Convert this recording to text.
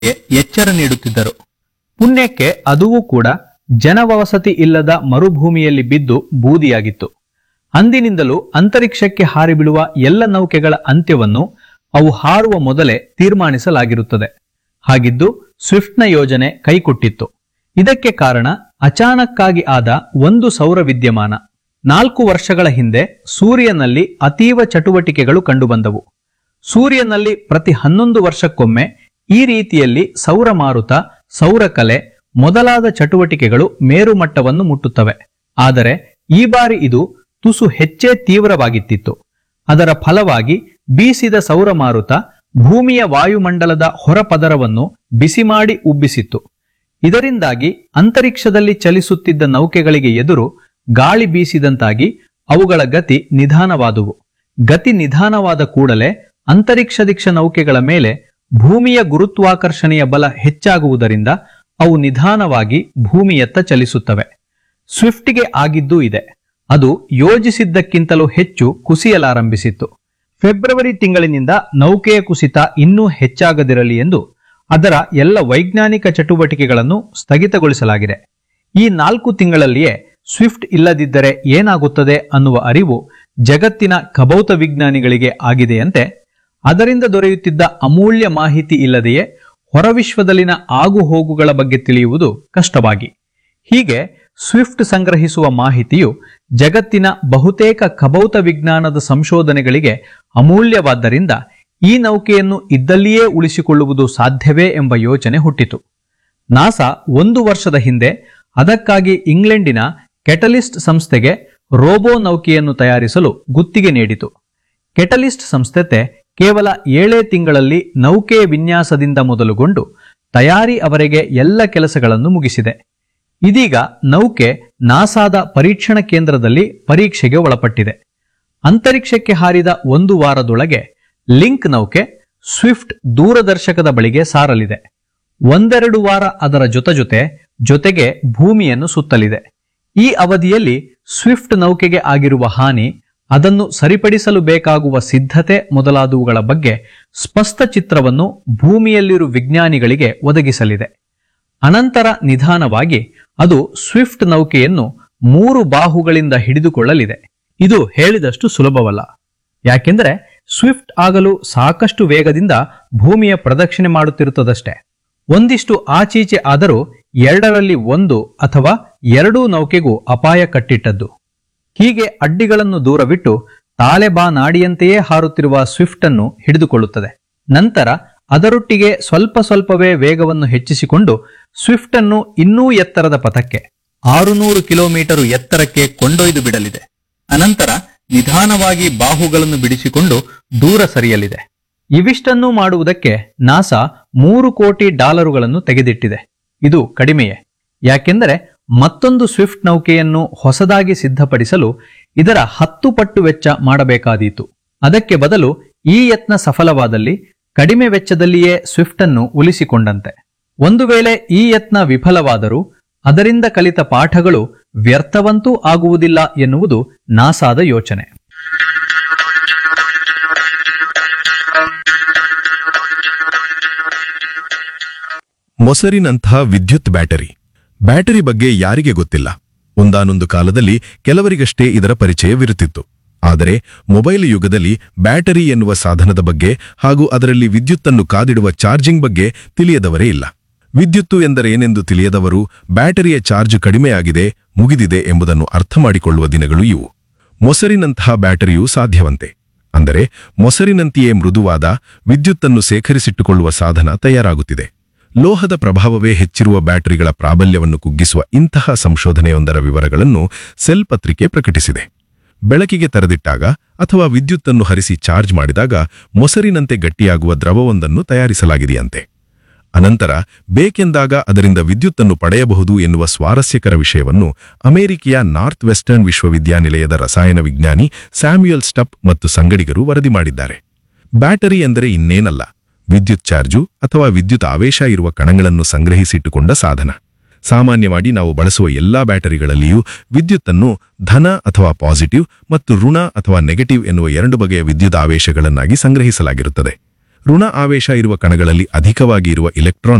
ಎಚ್ಚರ ನೀಡುತ್ತಿದ್ದರು ಪುಣ್ಯಕ್ಕೆ ಅದುವೂ ಕೂಡ ಜನವಸತಿ ಇಲ್ಲದ ಮರುಭೂಮಿಯಲ್ಲಿ ಬಿದ್ದು ಬೂದಿಯಾಗಿತ್ತು ಅಂದಿನಿಂದಲೂ ಅಂತರಿಕ್ಷಕ್ಕೆ ಹಾರಿ ಬೀಳುವ ಎಲ್ಲ ನೌಕೆಗಳ ಅಂತ್ಯವನ್ನು ಅವು ಹಾರುವ ಮೊದಲೇ ತೀರ್ಮಾನಿಸಲಾಗಿರುತ್ತದೆ ಹಾಗಿದ್ದು ಸ್ವಿಫ್ಟ್ನ ಯೋಜನೆ ಕೈಕೊಟ್ಟಿತ್ತು ಇದಕ್ಕೆ ಕಾರಣ ಅಚಾನಕ್ಕಾಗಿ ಆದ ಒಂದು ಸೌರ ವಿದ್ಯಮಾನ ನಾಲ್ಕು ವರ್ಷಗಳ ಹಿಂದೆ ಸೂರ್ಯನಲ್ಲಿ ಅತೀವ ಚಟುವಟಿಕೆಗಳು ಕಂಡುಬಂದವು ಸೂರ್ಯನಲ್ಲಿ ಪ್ರತಿ ಹನ್ನೊಂದು ವರ್ಷಕ್ಕೊಮ್ಮೆ ಈ ರೀತಿಯಲ್ಲಿ ಸೌರ ಮಾರುತ ಸೌರಕಲೆ ಮೊದಲಾದ ಚಟುವಟಿಕೆಗಳು ಮೇರುಮಟ್ಟವನ್ನು ಮುಟ್ಟುತ್ತವೆ ಆದರೆ ಈ ಬಾರಿ ಇದು ತುಸು ಹೆಚ್ಚೇ ತೀವ್ರವಾಗಿತ್ತಿತ್ತು ಅದರ ಫಲವಾಗಿ ಬೀಸಿದ ಸೌರ ಮಾರುತ ಭೂಮಿಯ ವಾಯುಮಂಡಲದ ಹೊರಪದರವನ್ನು ಬಿಸಿ ಮಾಡಿ ಉಬ್ಬಿಸಿತ್ತು ಇದರಿಂದಾಗಿ ಅಂತರಿಕ್ಷದಲ್ಲಿ ಚಲಿಸುತ್ತಿದ್ದ ನೌಕೆಗಳಿಗೆ ಎದುರು ಗಾಳಿ ಬೀಸಿದಂತಾಗಿ ಅವುಗಳ ಗತಿ ನಿಧಾನವಾದುವು ಗತಿ ನಿಧಾನವಾದ ಕೂಡಲೇ ಅಂತರಿಕ್ಷದಿಕ್ಷ ನೌಕೆಗಳ ಮೇಲೆ ಭೂಮಿಯ ಗುರುತ್ವಾಕರ್ಷಣೆಯ ಬಲ ಹೆಚ್ಚಾಗುವುದರಿಂದ ಅವು ನಿಧಾನವಾಗಿ ಭೂಮಿಯತ್ತ ಚಲಿಸುತ್ತವೆ ಸ್ವಿಫ್ಟ್ಗೆ ಆಗಿದ್ದೂ ಇದೆ ಅದು ಯೋಜಿಸಿದ್ದಕ್ಕಿಂತಲೂ ಹೆಚ್ಚು ಕುಸಿಯಲಾರಂಭಿಸಿತ್ತು ಫೆಬ್ರವರಿ ತಿಂಗಳಿನಿಂದ ನೌಕೆಯ ಕುಸಿತ ಇನ್ನೂ ಹೆಚ್ಚಾಗದಿರಲಿ ಎಂದು ಅದರ ಎಲ್ಲ ವೈಜ್ಞಾನಿಕ ಚಟುವಟಿಕೆಗಳನ್ನು ಸ್ಥಗಿತಗೊಳಿಸಲಾಗಿದೆ ಈ ನಾಲ್ಕು ತಿಂಗಳಲ್ಲಿಯೇ ಸ್ವಿಫ್ಟ್ ಇಲ್ಲದಿದ್ದರೆ ಏನಾಗುತ್ತದೆ ಅನ್ನುವ ಅರಿವು ಜಗತ್ತಿನ ಖಭೌತ ವಿಜ್ಞಾನಿಗಳಿಗೆ ಆಗಿದೆಯಂತೆ ಅದರಿಂದ ದೊರೆಯುತ್ತಿದ್ದ ಅಮೂಲ್ಯ ಮಾಹಿತಿ ಇಲ್ಲದೆಯೇ ಹೊರವಿಶ್ವದಲ್ಲಿನ ಆಗುಹೋಗುಗಳ ಬಗ್ಗೆ ತಿಳಿಯುವುದು ಕಷ್ಟವಾಗಿ ಹೀಗೆ ಸ್ವಿಫ್ಟ್ ಸಂಗ್ರಹಿಸುವ ಮಾಹಿತಿಯು ಜಗತ್ತಿನ ಬಹುತೇಕ ಖಭೌತ ವಿಜ್ಞಾನದ ಸಂಶೋಧನೆಗಳಿಗೆ ಅಮೂಲ್ಯವಾದ್ದರಿಂದ ಈ ನೌಕೆಯನ್ನು ಇದ್ದಲ್ಲಿಯೇ ಉಳಿಸಿಕೊಳ್ಳುವುದು ಸಾಧ್ಯವೇ ಎಂಬ ಯೋಚನೆ ಹುಟ್ಟಿತು ನಾಸಾ ಒಂದು ವರ್ಷದ ಹಿಂದೆ ಅದಕ್ಕಾಗಿ ಇಂಗ್ಲೆಂಡಿನ ಕೆಟಲಿಸ್ಟ್ ಸಂಸ್ಥೆಗೆ ರೋಬೋ ನೌಕೆಯನ್ನು ತಯಾರಿಸಲು ಗುತ್ತಿಗೆ ನೀಡಿತು ಕೆಟಲಿಸ್ಟ್ ಸಂಸ್ಥೆ ಕೇವಲ ಏಳೇ ತಿಂಗಳಲ್ಲಿ ನೌಕೆ ವಿನ್ಯಾಸದಿಂದ ಮೊದಲುಗೊಂಡು ತಯಾರಿ ಅವರೆಗೆ ಎಲ್ಲ ಕೆಲಸಗಳನ್ನು ಮುಗಿಸಿದೆ ಇದೀಗ ನೌಕೆ ನಾಸಾದ ಪರೀಕ್ಷಣ ಕೇಂದ್ರದಲ್ಲಿ ಪರೀಕ್ಷೆಗೆ ಒಳಪಟ್ಟಿದೆ ಅಂತರಿಕ್ಷಕ್ಕೆ ಹಾರಿದ ಒಂದು ವಾರದೊಳಗೆ ಲಿಂಕ್ ನೌಕೆ ಸ್ವಿಫ್ಟ್ ದೂರದರ್ಶಕದ ಬಳಿಗೆ ಸಾರಲಿದೆ ಒಂದೆರಡು ವಾರ ಅದರ ಜೊತೆ ಜೊತೆ ಜೊತೆಗೆ ಭೂಮಿಯನ್ನು ಸುತ್ತಲಿದೆ ಈ ಅವಧಿಯಲ್ಲಿ ಸ್ವಿಫ್ಟ್ ನೌಕೆಗೆ ಆಗಿರುವ ಹಾನಿ ಅದನ್ನು ಸರಿಪಡಿಸಲು ಬೇಕಾಗುವ ಸಿದ್ಧತೆ ಮೊದಲಾದವುಗಳ ಬಗ್ಗೆ ಸ್ಪಷ್ಟ ಚಿತ್ರವನ್ನು ಭೂಮಿಯಲ್ಲಿರುವ ವಿಜ್ಞಾನಿಗಳಿಗೆ ಒದಗಿಸಲಿದೆ ಅನಂತರ ನಿಧಾನವಾಗಿ ಅದು ಸ್ವಿಫ್ಟ್ ನೌಕೆಯನ್ನು ಮೂರು ಬಾಹುಗಳಿಂದ ಹಿಡಿದುಕೊಳ್ಳಲಿದೆ ಇದು ಹೇಳಿದಷ್ಟು ಸುಲಭವಲ್ಲ ಯಾಕೆಂದರೆ ಸ್ವಿಫ್ಟ್ ಆಗಲು ಸಾಕಷ್ಟು ವೇಗದಿಂದ ಭೂಮಿಯ ಪ್ರದಕ್ಷಿಣೆ ಮಾಡುತ್ತಿರುತ್ತದಷ್ಟೇ ಒಂದಿಷ್ಟು ಆಚೀಚೆ ಆದರೂ ಎರಡರಲ್ಲಿ ಒಂದು ಅಥವಾ ಎರಡೂ ನೌಕೆಗೂ ಅಪಾಯ ಕಟ್ಟಿಟ್ಟದ್ದು ಹೀಗೆ ಅಡ್ಡಿಗಳನ್ನು ದೂರವಿಟ್ಟು ತಾಲೆಬಾ ನಾಡಿಯಂತೆಯೇ ಹಾರುತ್ತಿರುವ ಸ್ವಿಫ್ಟ್ ಅನ್ನು ಹಿಡಿದುಕೊಳ್ಳುತ್ತದೆ ನಂತರ ಅದರೊಟ್ಟಿಗೆ ಸ್ವಲ್ಪ ಸ್ವಲ್ಪವೇ ವೇಗವನ್ನು ಹೆಚ್ಚಿಸಿಕೊಂಡು ಸ್ವಿಫ್ಟ್ ಅನ್ನು ಇನ್ನೂ ಎತ್ತರದ ಪಥಕ್ಕೆ ಆರುನೂರು ಕಿಲೋಮೀಟರು ಎತ್ತರಕ್ಕೆ ಕೊಂಡೊಯ್ದು ಬಿಡಲಿದೆ ಅನಂತರ ನಿಧಾನವಾಗಿ ಬಾಹುಗಳನ್ನು ಬಿಡಿಸಿಕೊಂಡು ದೂರ ಸರಿಯಲಿದೆ ಇವಿಷ್ಟನ್ನೂ ಮಾಡುವುದಕ್ಕೆ ನಾಸಾ ಮೂರು ಕೋಟಿ ಡಾಲರುಗಳನ್ನು ತೆಗೆದಿಟ್ಟಿದೆ ಇದು ಕಡಿಮೆಯೇ ಯಾಕೆಂದರೆ ಮತ್ತೊಂದು ಸ್ವಿಫ್ಟ್ ನೌಕೆಯನ್ನು ಹೊಸದಾಗಿ ಸಿದ್ಧಪಡಿಸಲು ಇದರ ಹತ್ತು ಪಟ್ಟು ವೆಚ್ಚ ಮಾಡಬೇಕಾದೀತು ಅದಕ್ಕೆ ಬದಲು ಈ ಯತ್ನ ಸಫಲವಾದಲ್ಲಿ ಕಡಿಮೆ ವೆಚ್ಚದಲ್ಲಿಯೇ ಸ್ವಿಫ್ಟ್ ಅನ್ನು ಉಳಿಸಿಕೊಂಡಂತೆ ಒಂದು ವೇಳೆ ಈ ಯತ್ನ ವಿಫಲವಾದರೂ ಅದರಿಂದ ಕಲಿತ ಪಾಠಗಳು ವ್ಯರ್ಥವಂತೂ ಆಗುವುದಿಲ್ಲ ಎನ್ನುವುದು ನಾಸಾದ ಯೋಚನೆ ಮೊಸರಿನಂಥ ವಿದ್ಯುತ್ ಬ್ಯಾಟರಿ ಬ್ಯಾಟರಿ ಬಗ್ಗೆ ಯಾರಿಗೆ ಗೊತ್ತಿಲ್ಲ ಒಂದಾನೊಂದು ಕಾಲದಲ್ಲಿ ಕೆಲವರಿಗಷ್ಟೇ ಇದರ ಪರಿಚಯವಿರುತ್ತಿತ್ತು ಆದರೆ ಮೊಬೈಲ್ ಯುಗದಲ್ಲಿ ಬ್ಯಾಟರಿ ಎನ್ನುವ ಸಾಧನದ ಬಗ್ಗೆ ಹಾಗೂ ಅದರಲ್ಲಿ ವಿದ್ಯುತ್ತನ್ನು ಕಾದಿಡುವ ಚಾರ್ಜಿಂಗ್ ಬಗ್ಗೆ ತಿಳಿಯದವರೇ ಇಲ್ಲ ವಿದ್ಯುತ್ತು ಎಂದರೆ ಏನೆಂದು ತಿಳಿಯದವರು ಬ್ಯಾಟರಿಯ ಚಾರ್ಜ್ ಕಡಿಮೆಯಾಗಿದೆ ಮುಗಿದಿದೆ ಎಂಬುದನ್ನು ಅರ್ಥ ಮಾಡಿಕೊಳ್ಳುವ ದಿನಗಳು ಇವು ಮೊಸರಿನಂತಹ ಬ್ಯಾಟರಿಯೂ ಸಾಧ್ಯವಂತೆ ಅಂದರೆ ಮೊಸರಿನಂತೆಯೇ ಮೃದುವಾದ ವಿದ್ಯುತ್ತನ್ನು ಸೇಖರಿಸಿಟ್ಟುಕೊಳ್ಳುವ ಸಾಧನ ತಯಾರಾಗುತ್ತಿದೆ ಲೋಹದ ಪ್ರಭಾವವೇ ಹೆಚ್ಚಿರುವ ಬ್ಯಾಟರಿಗಳ ಪ್ರಾಬಲ್ಯವನ್ನು ಕುಗ್ಗಿಸುವ ಇಂತಹ ಸಂಶೋಧನೆಯೊಂದರ ವಿವರಗಳನ್ನು ಸೆಲ್ ಪತ್ರಿಕೆ ಪ್ರಕಟಿಸಿದೆ ಬೆಳಕಿಗೆ ತೆರೆದಿಟ್ಟಾಗ ಅಥವಾ ವಿದ್ಯುತ್ತನ್ನು ಹರಿಸಿ ಚಾರ್ಜ್ ಮಾಡಿದಾಗ ಮೊಸರಿನಂತೆ ಗಟ್ಟಿಯಾಗುವ ದ್ರವವೊಂದನ್ನು ತಯಾರಿಸಲಾಗಿದೆಯಂತೆ ಅನಂತರ ಬೇಕೆಂದಾಗ ಅದರಿಂದ ವಿದ್ಯುತ್ತನ್ನು ಪಡೆಯಬಹುದು ಎನ್ನುವ ಸ್ವಾರಸ್ಯಕರ ವಿಷಯವನ್ನು ಅಮೆರಿಕೆಯ ನಾರ್ತ್ ವೆಸ್ಟರ್ನ್ ವಿಶ್ವವಿದ್ಯಾನಿಲಯದ ರಸಾಯನ ವಿಜ್ಞಾನಿ ಸ್ಯಾಮ್ಯುಯಲ್ ಸ್ಟಪ್ ಮತ್ತು ಸಂಗಡಿಗರು ವರದಿ ಮಾಡಿದ್ದಾರೆ ಬ್ಯಾಟರಿ ಎಂದರೆ ಇನ್ನೇನಲ್ಲ ವಿದ್ಯುತ್ ಚಾರ್ಜು ಅಥವಾ ವಿದ್ಯುತ್ ಆವೇಶ ಇರುವ ಕಣಗಳನ್ನು ಸಂಗ್ರಹಿಸಿಟ್ಟುಕೊಂಡ ಸಾಧನ ಸಾಮಾನ್ಯವಾಗಿ ನಾವು ಬಳಸುವ ಎಲ್ಲಾ ಬ್ಯಾಟರಿಗಳಲ್ಲಿಯೂ ವಿದ್ಯುತ್ತನ್ನು ಧನ ಅಥವಾ ಪಾಸಿಟಿವ್ ಮತ್ತು ಋಣ ಅಥವಾ ನೆಗೆಟಿವ್ ಎನ್ನುವ ಎರಡು ಬಗೆಯ ವಿದ್ಯುತ್ ಆವೇಶಗಳನ್ನಾಗಿ ಸಂಗ್ರಹಿಸಲಾಗಿರುತ್ತದೆ ಋಣ ಆವೇಶ ಇರುವ ಕಣಗಳಲ್ಲಿ ಅಧಿಕವಾಗಿ ಇರುವ ಇಲೆಕ್ಟ್ರಾನ್